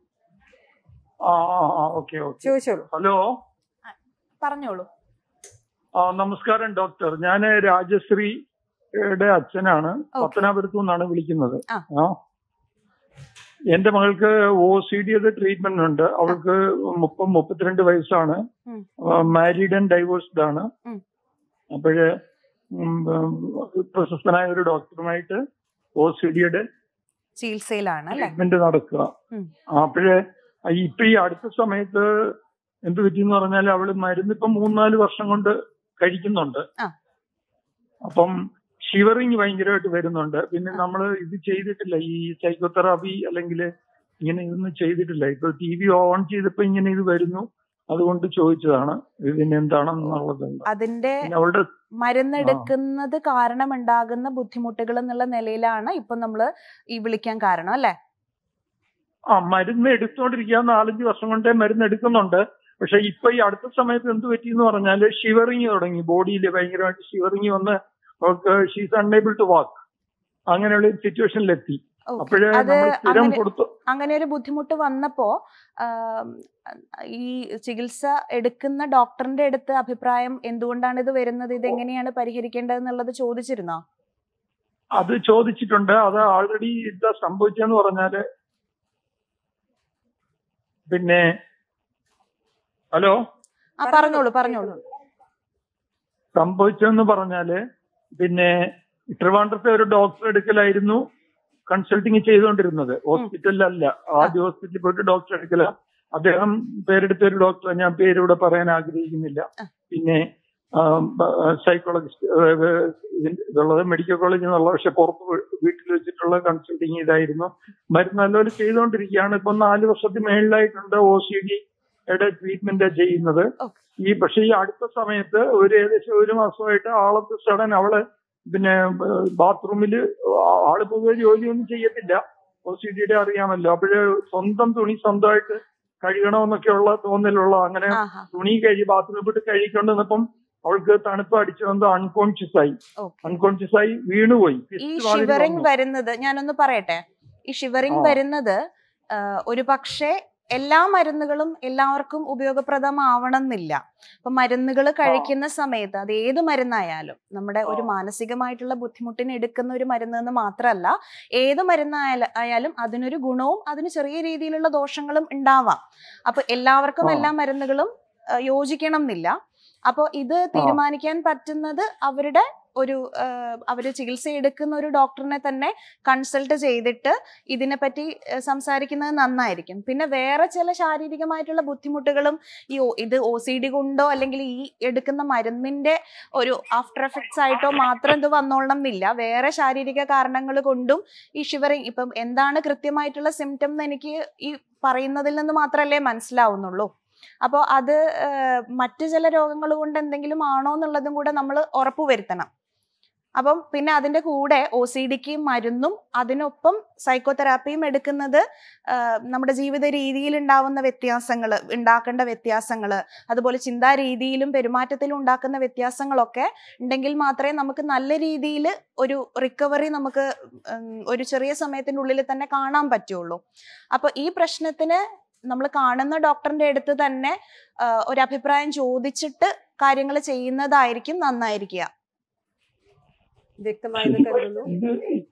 ആ ആ ആ ഓക്കെ ഓക്കെ ചോദിച്ചോളൂ ഹലോ പറഞ്ഞോളൂ ആ നമസ്കാരം ഡോക്ടർ ഞാൻ രാജശ്രീയുടെ അച്ഛനാണ് പത്തനാപുരത്തു നിന്നാണ് വിളിക്കുന്നത് ആ. ആ എന്റെ മകൾക്ക് ഒ സി ഡിയുടെ ട്രീറ്റ്മെന്റ് ഉണ്ട് അവൾക്ക് മുപ്പത് മുപ്പത്തിരണ്ട് വയസ്സാണ് ഉം. മാരീഡ് ആൻഡ് ഡൈവോഴ്സ്ഡ് ആണ് ഉം. അപ്പോഴ് ഉം, ഉം, പ്രശസ്തനായ ഒരു ഡോക്ടറുമായിട്ട് ഒ സി ഡിയുടെ ചികിത്സയിലാണ് അല്ലെ ട്രീറ്റ്മെന്റ് നടക്കുക ഉം. അപ്പോഴേ ഇപ്പൊ ഈ അടുത്ത സമയത്ത് എന്ത് പറ്റിയെന്ന് പറഞ്ഞാൽ അവള് മരുന്ന് ഇപ്പൊ മൂന്നാല് വർഷം കൊണ്ട് കഴിക്കുന്നുണ്ട് ആ. അപ്പം ഷിവറിങ് ഭയങ്കരമായിട്ട് വരുന്നുണ്ട് പിന്നെ നമ്മൾ ഇത് ചെയ്തിട്ടില്ല ഈ സൈക്കോതെറാപ്പി അല്ലെങ്കിൽ ഇങ്ങനെ ഇതൊന്നും ചെയ്തിട്ടില്ല ഇപ്പൊ ടി വി ഓൺ ചെയ്തപ്പോ ഇങ്ങനെ ഇത് വരുന്നു അതുകൊണ്ട് ചോദിച്ചതാണ് ഇതിന് എന്താണെന്നുള്ളത് അതിന്റെ പിന്നെ അവളുടെ മരുന്നെടുക്കുന്നത് കാരണമുണ്ടാകുന്ന ബുദ്ധിമുട്ടുകൾ എന്നുള്ള നിലയിലാണ് ഇപ്പൊ നമ്മള് ഈ വിളിക്കാൻ കാരണം അല്ലെ ആ മരുന്ന് എടുത്തോണ്ടിരിക്കുക നാലഞ്ച് വർഷം കൊണ്ടേ മരുന്ന് എടുക്കുന്നുണ്ട് പക്ഷെ ഇപ്പൊ ഈ അടുത്ത സമയത്ത് എന്ത് പറ്റിയെന്ന് പറഞ്ഞാല് ഷിവറിങ് തുടങ്ങി ബോഡിയിൽ ഭയങ്കരമായിട്ട് ഷിവറിങ് വന്ന് അവർക്ക് ഷീസ് അൺഎബിൾ ടു വാക്ക് അങ്ങനെയുള്ള ഒരു സിറ്റുവേഷനിലെത്തി അപ്പോഴേ അത് നമ്മൾ സ്ഥിരം അങ്ങനെ- കൊടുത്തു അങ്ങനെ ഒരു ബുദ്ധിമുട്ട് വന്നപ്പോ ആം, ഈ ചികിത്സ എടുക്കുന്ന ഡോക്ടറിന്റെ അടുത്ത് അഭിപ്രായം എന്തുകൊണ്ടാണ് ഇത് വരുന്നത് ഇത് എങ്ങനെയാണ് പരിഹരിക്കേണ്ടത് എന്നുള്ളത് ചോദിച്ചിരുന്നോ അത് ചോദിച്ചിട്ടുണ്ട് അത് ആൾറെഡി എന്താ സംഭവിച്ചെന്ന് പറഞ്ഞാല് പിന്നെ ഹലോ ആ പറഞ്ഞോളൂ പറഞ്ഞോളൂ സംഭവിച്ചതെന്ന് പറഞ്ഞാല് പിന്നെ ട്രിവാൻഡ്രത്തെ ഒരു ഡോക്ടർ എടുക്കലായിരുന്നു കൺസൾട്ടിങ് ചെയ്തുകൊണ്ടിരുന്നത് ഹോസ്പിറ്റലിലല്ല ആദ്യ ഹോസ്പിറ്റലിൽ പോയിട്ട് ഡോക്ടർ എടുക്കല അദ്ദേഹം പേരെടുത്ത ഒരു ഡോക്ടറെ ഞാൻ പേരിവിടെ പറയാൻ ആഗ്രഹിക്കുന്നില്ല ആ. പിന്നെ സൈക്കോളജിസ്റ്റ് ഇതുള്ളത് മെഡിക്കൽ കോളേജിൽ നിന്നുള്ള പക്ഷെ പുറത്ത് വീ- വീട്ടിൽ വെച്ചിട്ടുള്ള കൺസൾട്ടിങ് ഇതായിരുന്നു മരുന്ന് നല്ലപോലെ ചെയ്തുകൊണ്ടിരിക്കുകയാണ് ഇപ്പൊ നാല് വർഷത്തിന് മേളിലായിട്ടുണ്ട് ഒ സി ഡിയുടെ ട്രീറ്റ്മെന്റ് ചെയ്യുന്നത് Okay. ഈ പക്ഷെ ഈ അടുത്ത സമയത്ത് ഒരു ഏകദേശം ഒരു മാസമായിട്ട് ആളത്ത് സഡൻ അവള് പിന്നെ ബാത്റൂമിൽ ആള് പൊതുവെ ജോലിയൊന്നും ചെയ്യത്തില്ല ഒ സി ഡിയുടെ അറിയാമല്ലോ അപ്പോഴ് സ്വന്തം തുണി സ്വന്തമായിട്ട് കഴുകണമെന്നൊക്കെയുള്ള തോന്നലുള്ള അങ്ങനെ ആഹാ തുണി കഴുകി ബാത്റൂമിൽ പോയിട്ട് കഴുകിക്കൊണ്ടിരുന്നപ്പം അവൾക്ക് തണുപ്പ് അടിച്ചു വന്ന് അൺകോൺഷ്യസ് ആയി ഓക്കെ അൺകോൺഷ്യസ് ആയി വീണുപോയി ഈ ഫിസ്റ്റ് മാതിരി ഷിവറിംഗ് വന്നു. വരുന്നത് ഞാനൊന്ന് പറയട്ടെ ഈ ഷിവറിംഗ് ആ. വരുന്നത് ഒരു പക്ഷേ എല്ലാ മരുന്നുകളും എല്ലാവർക്കും ഉപയോഗപ്രദമാവണം എന്നില്ല അപ്പൊ മരുന്നുകൾ കഴിക്കുന്ന സമയത്ത് അത് ഏത് മരുന്നായാലും നമ്മുടെ ഒരു മാനസികമായിട്ടുള്ള ബുദ്ധിമുട്ടിന് എടുക്കുന്ന ഒരു മരുന്ന് എന്ന് മാത്രമല്ല ഏത് മരുന്നായാലും ആയാലും അതിനൊരു ഗുണവും അതിന് ചെറിയ രീതിയിലുള്ള ദോഷങ്ങളും ഉണ്ടാവാം അപ്പൊ എല്ലാവർക്കും ആ. എല്ലാ മരുന്നുകളും ആ, യോജിക്കണം എന്നില്ല അപ്പോൾ ഇത് തീരുമാനിക്കാൻ പറ്റുന്നത് അവരുടെ ഒരു അവർ ചികിത്സ എടുക്കുന്ന ഒരു ഡോക്ടറിനെ തന്നെ കൺസൾട്ട് ചെയ്തിട്ട് ഇതിനെപ്പറ്റി ആ, സംസാരിക്കുന്നത് നന്നായിരിക്കും പിന്നെ വേറെ ചില ശാരീരികമായിട്ടുള്ള ബുദ്ധിമുട്ടുകളും ഈ ഒ- ഇത് ഒ സി ഡി കൊണ്ടോ അല്ലെങ്കിൽ ഈ എടുക്കുന്ന മരുന്നിന്റെ ഒരു ആഫ്റ്റർ എഫക്ട്സ് ആയിട്ടോ മാത്രം ഇത് വന്നോളണം എന്നില്ല വേറെ ശാരീരിക കാരണങ്ങൾ കൊണ്ടും ഈ ഷിവറിങ് ഇപ്പം എന്താണ് കൃത്യമായിട്ടുള്ള സിംറ്റം എന്ന് എനിക്ക് ഈ പറയുന്നതിൽ നിന്ന് മാത്രമല്ലേ മനസ്സിലാവുന്നുള്ളൂ അപ്പോൾ അത് ആഹ്, മറ്റു ചില രോഗങ്ങൾ കൊണ്ട് എന്തെങ്കിലും ആണോ എന്നുള്ളതും കൂടെ നമ്മൾ ഉറപ്പുവരുത്തണം അപ്പം പിന്നെ അതിന്റെ കൂടെ ഒ സി ഡിക്ക് മരുന്നും അതിനൊപ്പം സൈക്കോതെറാപ്പിയും എടുക്കുന്നത് ആഹ്, നമ്മുടെ ജീവിത രീതിയിൽ ഉണ്ടാവുന്ന വ്യത്യാസങ്ങൾ ഉണ്ടാക്കേണ്ട വ്യത്യാസങ്ങൾ അതുപോലെ ചിന്താ രീതിയിലും പെരുമാറ്റത്തിലും ഉണ്ടാക്കുന്ന വ്യത്യാസങ്ങളൊക്കെ ഉണ്ടെങ്കിൽ മാത്രമേ നമുക്ക് നല്ല രീതിയിൽ ഒരു റിക്കവറി നമുക്ക് ഉം, ഒരു ചെറിയ സമയത്തിനുള്ളിൽ തന്നെ കാണാൻ പറ്റുള്ളൂ അപ്പൊ ഈ പ്രശ്നത്തിന് നമ്മൾ കാണുന്ന ഡോക്ടറിന്റെ അടുത്ത് തന്നെ ആ, ഒരു അഭിപ്രായം ചോദിച്ചിട്ട് കാര്യങ്ങൾ ചെയ്യുന്നതായിരിക്കും നന്നായിരിക്കുക വ്യക്തമായെന്ന് കരുതുന്നു ഇത്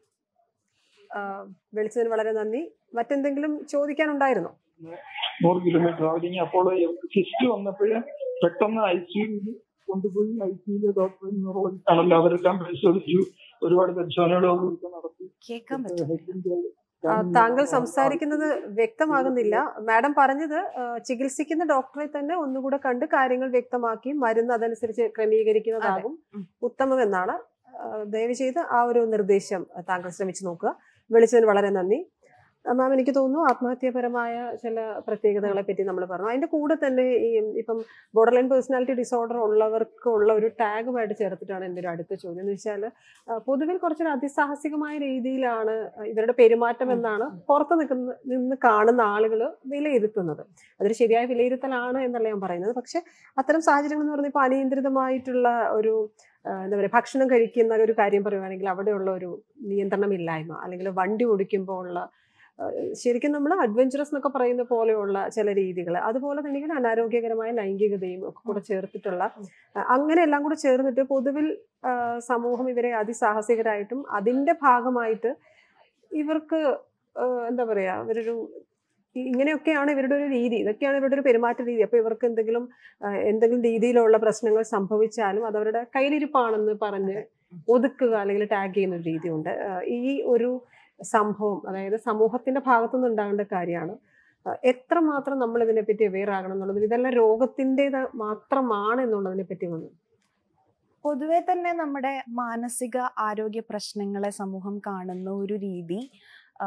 ആ, വിളിച്ചതിന് വളരെ നന്ദി മറ്റെന്തെങ്കിലും ചോദിക്കാനുണ്ടായിരുന്നോ നൂറ് കിലോമീറ്റർ ട്രാവലിംഗ് അപ്പോൾ ഫിസ്റ്റ് വന്നപ്പോഴ് പെട്ടെന്ന് ഐ സിയുയിൽ കൊണ്ടുപോയി ഐ സിയിലെ ഡോക്ടർ ന്യൂറോളജിസ്റ്റ് ആണല്ലോ അവരെല്ലാം പരിശോധിച്ചു ഒരുപാട് പരിശോധനകളൊക്കെ നടത്തി കേൾക്കാൻ പറ്റും ഹെഡിന്റെ ആ, താങ്കൾ സംസാരിക്കുന്നത് വ്യക്തമാകുന്നില്ല മാഡം പറഞ്ഞത് ആ, ചികിത്സിക്കുന്ന ഡോക്ടറെ തന്നെ ഒന്നുകൂടെ കണ്ട് കാര്യങ്ങൾ വ്യക്തമാക്കി മരുന്ന് അതനുസരിച്ച് ക്രമീകരിക്കുന്നതാകും ഉം. ഉത്തമമെന്നാണ് ആ, ദയവ് ചെയ്ത് ആ ഒരു നിർദ്ദേശം താങ്കൾ ശ്രമിച്ചു നോക്കുക വിളിച്ചതിന് വളരെ നന്ദി ആ, മാം എനിക്ക് തോന്നുന്നു ആത്മഹത്യാപരമായ ചില പ്രത്യേകതകളെ പറ്റി നമ്മൾ പറഞ്ഞു അതിന്റെ കൂടെ തന്നെ ഈ ഇപ്പം ബോർഡർ ലൈൻ പേഴ്സണാലിറ്റി ഡിസോർഡർ ഉള്ളവർക്കുള്ള ഒരു ടാഗുമായിട്ട് ചേർത്തിട്ടാണ് എൻ്റെ ഒരു അടുത്ത ചോദ്യം എന്ന് വെച്ചാൽ പൊതുവിൽ കുറച്ചൊരു അതിസാഹസികമായ രീതിയിലാണ് ഇവരുടെ പെരുമാറ്റം എന്നാണ് പുറത്ത് നിൽക്കുന്ന നിന്ന് കാണുന്ന ആളുകൾ വിലയിരുത്തുന്നത് അതൊരു ശരിയായ വിലയിരുത്തലാണ് എന്നല്ല ഞാൻ പറയുന്നത് പക്ഷെ അത്തരം സാഹചര്യങ്ങൾ എന്ന് പറഞ്ഞാൽ ഇപ്പോൾ അനിയന്ത്രിതമായിട്ടുള്ള ഒരു ആ, എന്താ പറയുക ഭക്ഷണം കഴിക്കുന്ന ഒരു കാര്യം പറയുവാണെങ്കിൽ അവിടെയുള്ള ഒരു നിയന്ത്രണമില്ലായ്മ അല്ലെങ്കിൽ വണ്ടി ഓടിക്കുമ്പോൾ ഉള്ള ആ, ശരിക്കും നമ്മൾ അഡ്വഞ്ചറസ് എന്നൊക്കെ പറയുന്ന പോലെയുള്ള ചില രീതികൾ അതുപോലെ തന്നെ അനാരോഗ്യകരമായ ലൈംഗികതയും ഒക്കെ കൂടെ ചേർത്തിട്ടുള്ള ആ, അങ്ങനെ എല്ലാം കൂടെ ചേർന്നിട്ട് പൊതുവിൽ ആ, സമൂഹം ഇവരെ അതിസാഹസികരായിട്ടും അതിന്റെ ഭാഗമായിട്ട് ഇവർക്ക് ആ, എന്താ പറയാ ഇവരൊരു ഇ- ഇങ്ങനെയൊക്കെയാണ് ഇവരുടെ ഒരു രീതി ഇതൊക്കെയാണ് ഇവരുടെ ഒരു പെരുമാറ്റ രീതി അപ്പൊ ഇവർക്ക് എന്തെങ്കിലും ആ, എന്തെങ്കിലും രീതിയിലുള്ള പ്രശ്നങ്ങൾ സംഭവിച്ചാലും അത് അവരുടെ കയ്യിലിരിപ്പാണെന്ന് പറഞ്ഞ് ഒതുക്കുക അല്ലെങ്കിൽ ടാഗ് ചെയ്യുന്ന ഒരു രീതിയുണ്ട് ആ, ഈ ഒരു സംഭവം അതായത് സമൂഹത്തിന്റെ ഭാഗത്തുനിന്ന് ഉണ്ടാകേണ്ട കാര്യമാണ് ആ, എത്രമാത്രം നമ്മൾ ഇതിനെപ്പറ്റി അവെയർ ആകണം എന്നുള്ളത് ഇതെല്ലാം രോഗത്തിൻ്റെത് മാത്രമാണ് എന്നുള്ളതിനെ പറ്റി വന്നു പൊതുവെ തന്നെ നമ്മുടെ മാനസിക ആരോഗ്യ പ്രശ്നങ്ങളെ സമൂഹം കാണുന്ന ഒരു രീതി ആ,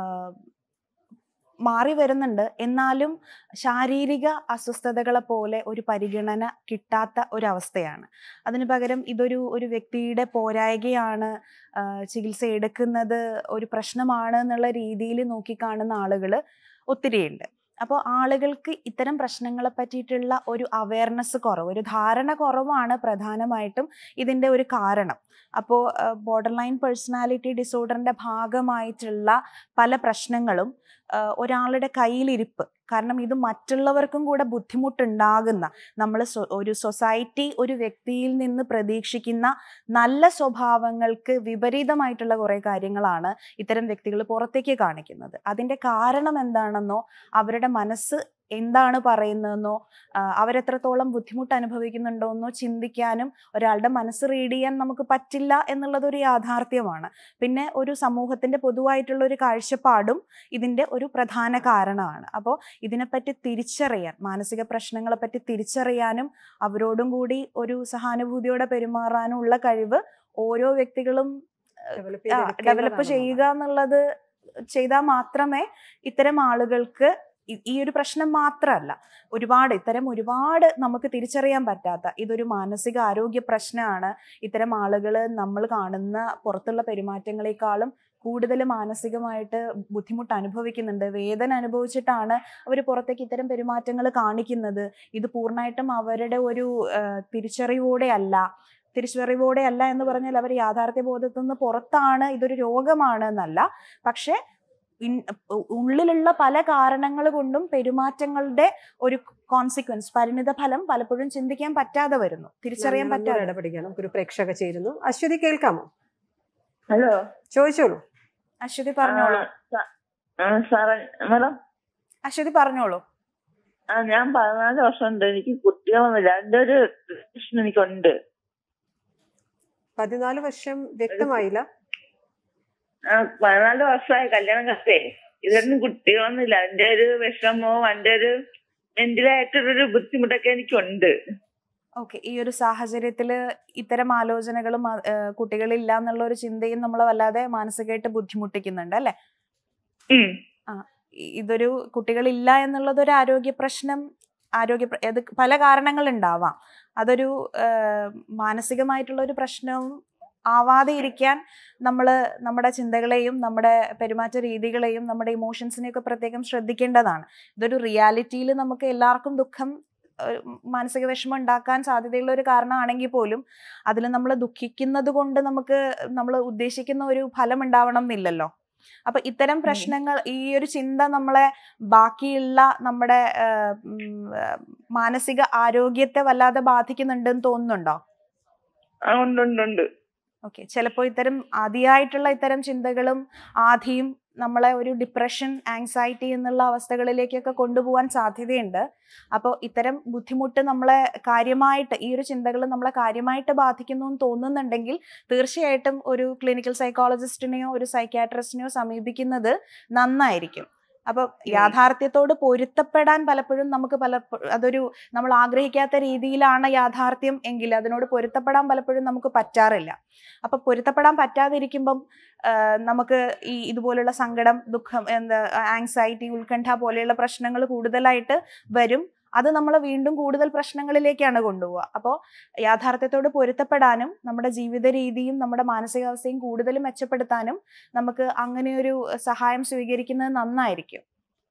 മാറി വരുന്നുണ്ട് എന്നാലും ശാരീരിക അസ്വസ്ഥതകളെ പോലെ ഒരു പരിഗണന കിട്ടാത്ത ഒരവസ്ഥയാണ് അതിന് പകരം ഇതൊരു ഒരു വ്യക്തിയുടെ പോരായ്കയാണ് ആ, ചികിത്സ എടുക്കുന്നത് ഒരു പ്രശ്നമാണ് എന്നുള്ള രീതിയിൽ നോക്കിക്കാണുന്ന ആളുകൾ ഒത്തിരിയുണ്ട് അപ്പോൾ ആളുകൾക്ക് ഇത്തരം പ്രശ്നങ്ങളെ പറ്റിയിട്ടുള്ള ഒരു അവയർനെസ് കുറവ് ഒരു ധാരണ കുറവാണ് പ്രധാനമായിട്ടും ഇതിൻ്റെ ഒരു കാരണം അപ്പോൾ ബോർഡർ ലൈൻ പേഴ്സണാലിറ്റി ഡിസോർഡറിൻ്റെ ഭാഗമായിട്ടുള്ള പല പ്രശ്നങ്ങളും ആ, ഒരാളുടെ കയ്യിലിരിപ്പ് കാരണം ഇത് മറ്റുള്ളവർക്കും കൂടെ ബുദ്ധിമുട്ടുണ്ടാകുന്ന നമ്മൾ ഒരു സൊസൈറ്റി ഒരു വ്യക്തിയിൽ നിന്ന് പ്രതീക്ഷിക്കുന്ന നല്ല സ്വഭാവങ്ങൾക്ക് വിപരീതമായിട്ടുള്ള കുറേ കാര്യങ്ങളാണ് ഇത്തരം വ്യക്തികൾ പുറത്തേക്ക് കാണിക്കുന്നത് അതിൻ്റെ കാരണം എന്താണെന്നോ അവരുടെ മനസ്സ് എന്താണ് പറയുന്നതെന്നോ ആ, അവരെത്രത്തോളം ബുദ്ധിമുട്ട് അനുഭവിക്കുന്നുണ്ടോന്നോ ചിന്തിക്കാനും ഒരാളുടെ മനസ്സ് റീഡ് ചെയ്യാൻ നമുക്ക് പറ്റില്ല എന്നുള്ളതൊരു യാഥാർത്ഥ്യമാണ് പിന്നെ ഒരു സമൂഹത്തിന്റെ പൊതുവായിട്ടുള്ള ഒരു കാഴ്ചപ്പാടും ഇതിന്റെ ഒരു പ്രധാന കാരണമാണ് അപ്പോൾ ഇതിനെപ്പറ്റി തിരിച്ചറിയാൻ മാനസിക പ്രശ്നങ്ങളെ പറ്റി തിരിച്ചറിയാനും അവരോടും കൂടി ഒരു സഹാനുഭൂതിയോടെ പെരുമാറാനും ഉള്ള കഴിവ് ഓരോ വ്യക്തികളും ഡെവലപ്പ് ഡെവലപ്പ് ചെയ്യുക എന്നുള്ളത് ചെയ്താൽ മാത്രമേ ഇത്തരം ആളുകൾക്ക് ഇ- ഈ ഒരു പ്രശ്നം മാത്രമല്ല ഒരുപാട് ഇത്തരം ഒരുപാട് നമുക്ക് തിരിച്ചറിയാൻ പറ്റാത്ത ഇതൊരു മാനസിക ആരോഗ്യ പ്രശ്നമാണ് ഇത്തരം ആളുകൾ നമ്മൾ കാണുന്ന പുറത്തുള്ള പെരുമാറ്റങ്ങളെക്കാളും കൂടുതൽ മാനസികമായിട്ട് ബുദ്ധിമുട്ട് അനുഭവിക്കുന്നുണ്ട് വേദന അനുഭവിച്ചിട്ടാണ് അവർ പുറത്തേക്ക് ഇത്തരം പെരുമാറ്റങ്ങൾ കാണിക്കുന്നത് ഇത് പൂർണ്ണമായിട്ടും അവരുടെ ഒരു ആ, തിരിച്ചറിവോടെ അല്ല തിരിച്ചറിവോടെ അല്ല എന്ന് പറഞ്ഞാൽ അവർ യാഥാർത്ഥ്യ ബോധത്തിൽ നിന്ന് പുറത്താണ് ഇതൊരു രോഗമാണ് എന്നല്ല പക്ഷേ ഇൻ- ഉ- ഉള്ളിലുള്ള പല കാരണങ്ങൾ കൊണ്ടും പെരുമാറ്റങ്ങളുടെ ഒരു കോൺസിക്വൻസ് പരിണിത ഫലം പലപ്പോഴും ചിന്തിക്കാൻ പറ്റാതെ വരുന്നു തിരിച്ചറിയാൻ ഞാൻ ഒന്നുകൂടെ പറ്റാതെ ഇടപെടിക്കണം നമുക്കൊരു പ്രേക്ഷക ചേരുന്നു അശ്വതി കേൾക്കാമോ ഹലോ ചോദിച്ചോളൂ അശ്വതി പറഞ്ഞോളൂ സാറേ മാഡം അശ്വതി പറഞ്ഞോളൂ ആ ഞാൻ പതിനാല് വർഷമുണ്ട് എനിക്ക് കുട്ടികളൊന്നുമില്ല അതിന്റെ ഒരു പ്രശ്നം എനിക്കുണ്ട് പതിനാല് വർഷം വ്യക്തമായില്ല ആ, പതിനാല് വർഷമായി കല്യാണം കഴിച്ചേ ഇതൊന്നും കുട്ടികളൊന്നുമില്ല അതിന്റെ ഒരു വിഷമവും അതിന്റെ ഒരു മെന്റലായിട്ടൊരു ബുദ്ധിമുട്ടൊക്കെ എനിക്കുണ്ട് ഓക്കെ ഈ ഒരു സാഹചര്യത്തിൽ ഇത്തരം ആലോചനകളും ആ, ഏഹ് കുട്ടികളില്ല എന്നുള്ള ഒരു ചിന്തയും നമ്മളെ വല്ലാതെ മാനസികമായിട്ട് ബുദ്ധിമുട്ടിക്കുന്നുണ്ട് അല്ലെ ഉം. ഇ- ഇതൊരു കുട്ടികളില്ല എന്നുള്ളത് ഒരു ആരോഗ്യ പ്രശ്നം ആരോഗ്യ പ്ര- അത് പല കാരണങ്ങളുണ്ടാവാം അതൊരു ഏഹ്, മാനസികമായിട്ടുള്ള ഒരു പ്രശ്നവും ആവാതെ ഇരിക്കാൻ നമ്മൾ നമ്മുടെ ചിന്തകളെയും നമ്മുടെ പെരുമാറ്റ രീതികളെയും നമ്മുടെ ഇമോഷൻസിനെയൊക്കെ പ്രത്യേകം ശ്രദ്ധിക്കേണ്ടതാണ് ഇതൊരു റിയാലിറ്റിയിൽ നമുക്ക് എല്ലാവർക്കും ദുഃഖം ഏഹ്, മാനസിക വിഷമം ഉണ്ടാക്കാൻ സാധ്യതയുള്ള ഒരു കാരണമാണെങ്കിൽ പോലും അതിൽ നമ്മൾ ദുഃഖിക്കുന്നത് കൊണ്ട് നമുക്ക് നമ്മൾ ഉദ്ദേശിക്കുന്ന ഒരു ഫലം ഉണ്ടാവണം എന്നില്ലല്ലോ അപ്പൊ ഇത്തരം പ്രശ്നങ്ങൾ ഈ ഒരു ചിന്ത നമ്മളെ ബാക്കിയുള്ള നമ്മുടെ ഏഹ്, ഉം, ഏഹ്, മാനസിക ആരോഗ്യത്തെ വല്ലാതെ ബാധിക്കുന്നുണ്ടെന്ന് തോന്നുന്നുണ്ടോ ആ ഉണ്ട് ഉണ്ട് ഉണ്ട് ഓക്കെ ചിലപ്പോൾ ഇത്തരം അതിയായിട്ടുള്ള ഇത്തരം ചിന്തകളും ആധിയും നമ്മളെ ഒരു ഡിപ്രഷൻ ആങ്സൈറ്റി എന്നുള്ള അവസ്ഥകളിലേക്കൊക്കെ കൊണ്ടുപോകാൻ സാധ്യതയുണ്ട് അപ്പോൾ ഇത്തരം ബുദ്ധിമുട്ട് നമ്മളെ കാര്യമായിട്ട് ഈ ഒരു ചിന്തകൾ നമ്മളെ കാര്യമായിട്ട് ബാധിക്കുന്നു എന്ന് തോന്നുന്നുണ്ടെങ്കിൽ തീർച്ചയായിട്ടും ഒരു ക്ലിനിക്കൽ സൈക്കോളജിസ്റ്റിനെയോ ഒരു സൈക്യാട്രിസ്റ്റിനെയോ സമീപിക്കുന്നത് നന്നായിരിക്കും അപ്പോൾ യാഥാർത്ഥ്യത്തോട് പൊരുത്തപ്പെടാൻ പലപ്പോഴും നമുക്ക് പല അതൊരു നമ്മൾ ആഗ്രഹിക്കാത്ത രീതിയിലാണ് യാഥാർത്ഥ്യം എങ്കിൽ അതിനോട് പൊരുത്തപ്പെടാൻ പലപ്പോഴും നമുക്ക് പറ്റാറില്ല അപ്പൊ പൊരുത്തപ്പെടാൻ പറ്റാതിരിക്കുമ്പം ആ, നമുക്ക് ഈ ഇതുപോലുള്ള സങ്കടം ദുഃഖം എന്താ ആങ്സൈറ്റി ഉത്കണ്ഠ പോലെയുള്ള പ്രശ്നങ്ങൾ കൂടുതലായിട്ട് വരും അത് നമ്മളെ വീണ്ടും കൂടുതൽ പ്രശ്നങ്ങളിലേക്കാണ് കൊണ്ടുപോവുക അപ്പോൾ യാഥാർത്ഥ്യത്തോട് പൊരുത്തപ്പെടാനും നമ്മുടെ ജീവിത രീതിയും നമ്മുടെ മാനസികാവസ്ഥയും കൂടുതൽ മെച്ചപ്പെടുത്താനും നമുക്ക് അങ്ങനെയൊരു സഹായം സ്വീകരിക്കുന്നത് നന്നായിരിക്കും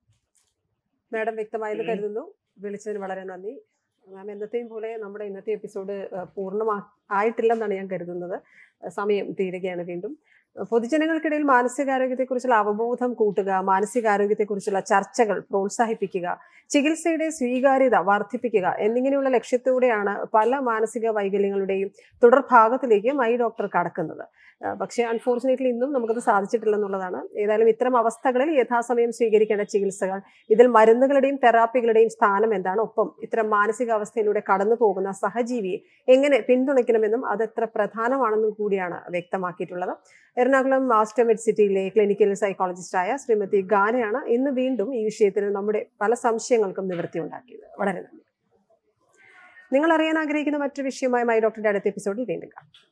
മാഡം വ്യക്തമായെന്ന് ഉം. കരുതുന്നു വിളിച്ചതിന് വളരെ നന്ദി മാം എന്നത്തെയും പോലെ നമ്മുടെ ഇന്നത്തെ എപ്പിസോഡ് പൂർണ്ണമാ ആയിട്ടില്ലെന്നാണ് ഞാൻ കരുതുന്നത് അഹ് സമയം തീരുകയാണ് വീണ്ടും അഹ് പൊതുജനങ്ങൾക്കിടയിൽ മാനസികാരോഗ്യത്തെക്കുറിച്ചുള്ള അവബോധം കൂട്ടുക മാനസികാരോഗ്യത്തെക്കുറിച്ചുള്ള ചർച്ചകൾ പ്രോത്സാഹിപ്പിക്കുക ചികിത്സയുടെ സ്വീകാര്യത വർദ്ധിപ്പിക്കുക എന്നിങ്ങനെയുള്ള ലക്ഷ്യത്തോടെയാണ് പല മാനസിക വൈകല്യങ്ങളുടെയും തുടർഭാഗത്തിലേക്ക് മൈ ഡോക്ടർ കടക്കുന്നത് അഹ് പക്ഷേ അൺഫോർച്ചുനേറ്റ്ലി ഇന്നും നമുക്കത് സാധിച്ചിട്ടില്ലെന്നുള്ളതാണ് ഏതായാലും ഇത്തരം അവസ്ഥകളിൽ യഥാസമയം സ്വീകരിക്കേണ്ട ചികിത്സകൾ ഇതിൽ മരുന്നുകളുടെയും തെറാപ്പികളുടെയും സ്ഥാനം എന്താണ് ഒപ്പം ഇത്തരം മാനസികാവസ്ഥയിലൂടെ കടന്നു പോകുന്ന സഹജീവിയെ എങ്ങനെ പിന്തുണയ്ക്കണമെന്നും അത് എത്ര പ്രധാനമാണെന്നും കൂടിയാണ് വ്യക്തമാക്കിയിട്ടുള്ളത് എറണാകുളം മാസ്റ്റർ മെഡ് സിറ്റിയിലെ ക്ലിനിക്കൽ സൈക്കോളജിസ്റ്റായ ശ്രീമതി ഗാനയാണ് ഇന്ന് വീണ്ടും ഈ വിഷയത്തിൽ നമ്മുടെ പല സംശയങ്ങൾക്കും നിവൃത്തി ഉണ്ടാക്കിയത് വളരെ നന്ദി നിങ്ങൾ അറിയാൻ ആഗ്രഹിക്കുന്ന മറ്റൊരു വിഷയമായി മൈ ഡോക്ടറുടെ അടുത്ത എപ്പിസോഡിൽ വീണ്ടും കാണാം